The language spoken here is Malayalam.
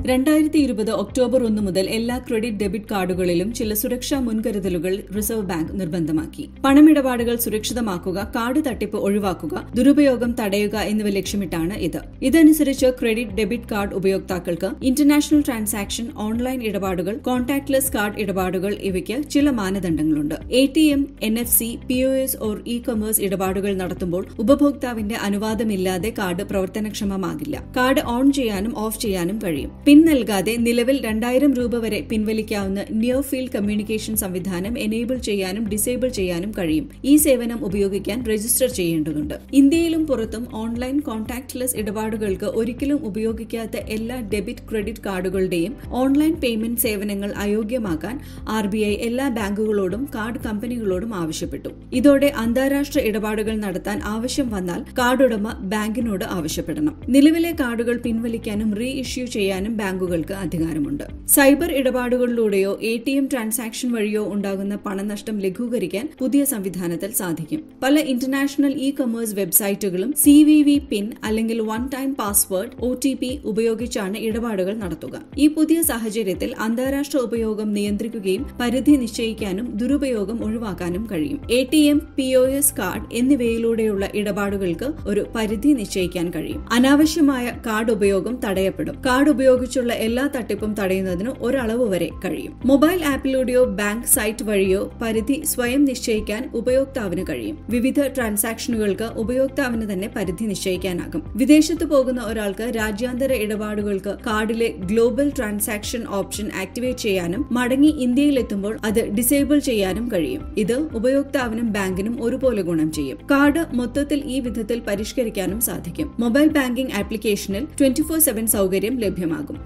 രണ്ടായിരത്തി ഇരുപത് ഒക്ടോബർ ഒന്ന് മുതൽ എല്ലാ ക്രെഡിറ്റ് ഡെബിറ്റ് കാർഡുകളിലും ചില സുരക്ഷാ മുൻകരുതലുകൾ റിസർവ് ബാങ്ക് നിർബന്ധമാക്കി പണമിടപാടുകൾ സുരക്ഷിതമാക്കുക കാർഡ് തട്ടിപ്പ് ഒഴിവാക്കുക ദുരുപയോഗം തടയുക എന്നിവ ലക്ഷ്യമിട്ടാണ് ഇത് ഇതനുസരിച്ച് ക്രെഡിറ്റ് ഡെബിറ്റ് കാർഡ് ഉപയോക്താക്കൾക്ക് ഇന്റർനാഷണൽ ട്രാൻസാക്ഷൻ ഓൺലൈൻ ഇടപാടുകൾ കോൺടാക്ട്ലെസ് കാർഡ് ഇടപാടുകൾ ഇവയ്ക്ക് ചില മാനദണ്ഡങ്ങളുണ്ട് A T M N F C P O S or e-commerce ഇടപാടുകൾ നടത്തുമ്പോൾ ഉപഭോക്താവിന്റെ അനുവാദമില്ലാതെ കാർഡ് പ്രവർത്തനക്ഷമമാകില്ല കാർഡ് ഓൺ ചെയ്യാനും ഓഫ് ചെയ്യാനും കഴിയും പിൻ നൽകാതെ നിലവിൽ രണ്ടായിരം രൂപ വരെ പിൻവലിക്കാവുന്ന നിയർ ഫീൽഡ് കമ്മ്യൂണിക്കേഷൻ സംവിധാനം എനേബിൾ ചെയ്യാനും ഡിസേബിൾ ചെയ്യാനും കഴിയും ഈ സേവനം ഉപയോഗിക്കാൻ രജിസ്റ്റർ ചെയ്യേണ്ടതുണ്ട് ഇന്ത്യയിലും പുറത്തും ഓൺലൈൻ കോൺടാക്ട്ലെസ് ഇടപാടുകൾക്ക് ഒരിക്കലും ഉപയോഗിക്കാത്ത എല്ലാ ഡെബിറ്റ് ക്രെഡിറ്റ് കാർഡുകളുടെയും ഓൺലൈൻ പേയ്മെന്റ് സേവനങ്ങൾ അയോഗ്യമാക്കാൻ ആർ ബി ഐ എല്ലാ ബാങ്കുകളോടും കാർഡ് കമ്പനികളോടും ആവശ്യപ്പെട്ടു ഇതോടെ അന്താരാഷ്ട്ര ഇടപാടുകൾ നടത്താൻ ആവശ്യം വന്നാൽ കാർഡ് ഉടമ ബാങ്കിനോട് ആവശ്യപ്പെടണം നിലവിലെ കാർഡുകൾ പിൻവലിക്കാനും റീ ഇഷ്യൂ ചെയ്യാനും ബാങ്കുകൾക്ക് അധികാരമുണ്ട് സൈബർ ഇടപാടുകളിലൂടെയോ എ ടി എം ട്രാൻസാക്ഷൻ വഴിയോ ഉണ്ടാകുന്ന പണനഷ്ടം ലഘൂകരിക്കാൻ പുതിയ സംവിധാനത്തിൽ സാധിക്കും പല ഇന്റർനാഷണൽ ഇ കൊമേഴ്സ് വെബ്സൈറ്റുകളും സി വി വി പിൻ അല്ലെങ്കിൽ one time password O T P ഉപയോഗിച്ചാണ് ഇടപാടുകൾ നടത്തുക ഈ പുതിയ സാഹചര്യത്തിൽ അന്താരാഷ്ട്ര ഉപയോഗം നിയന്ത്രിക്കുകയും പരിധി നിശ്ചയിക്കാനും ദുരുപയോഗം ഒഴിവാക്കാനും കഴിയും A T M P O S card എന്നിവയിലൂടെയുള്ള ഇടപാടുകൾക്ക് ഒരു പരിധി നിശ്ചയിക്കാൻ കഴിയും അനാവശ്യമായ കാർഡ് ഉപയോഗം തടയപ്പെടും കാർഡ് ഉപയോഗിച്ചുള്ള എല്ലാ തട്ടിപ്പും തടയുന്നതിന് ഒരളവ് വരെ കഴിയും മൊബൈൽ ആപ്പിലൂടെയോ ബാങ്ക് സൈറ്റ് വഴിയോ പരിധി സ്വയം നിശ്ചയിക്കാൻ ഉപയോക്താവിന് കഴിയും വിവിധ ട്രാൻസാക്ഷനുകൾക്ക് ഉപയോക്താവിന് തന്നെ പരിധി നിശ്ചയിക്കാനാകും വിദേശത്ത് പോകുന്ന ഒരാൾക്ക് രാജ്യാന്തര ഇടപാടുകൾക്ക് കാർഡിലെ ഗ്ലോബൽ ട്രാൻസാക്ഷൻ ഓപ്ഷൻ ആക്ടിവേറ്റ് ചെയ്യാനും മടങ്ങി ഇന്ത്യയിലെത്തുമ്പോൾ അത് ഡിസേബിൾ ചെയ്യാനും കഴിയും ഇത് ഉപയോക്താവിനും ബാങ്കിനും ഒരുപോലെ ഗുണം ചെയ്യും കാർഡ് മൊത്തത്തിൽ ഈ വിധത്തിൽ പരിഷ്കരിക്കാനും സാധിക്കും മൊബൈൽ ബാങ്കിംഗ് ആപ്ലിക്കേഷനിൽ ട്വന്റി ഫോർ സെവൻ സൗകര്യം ലഭ്യമാകും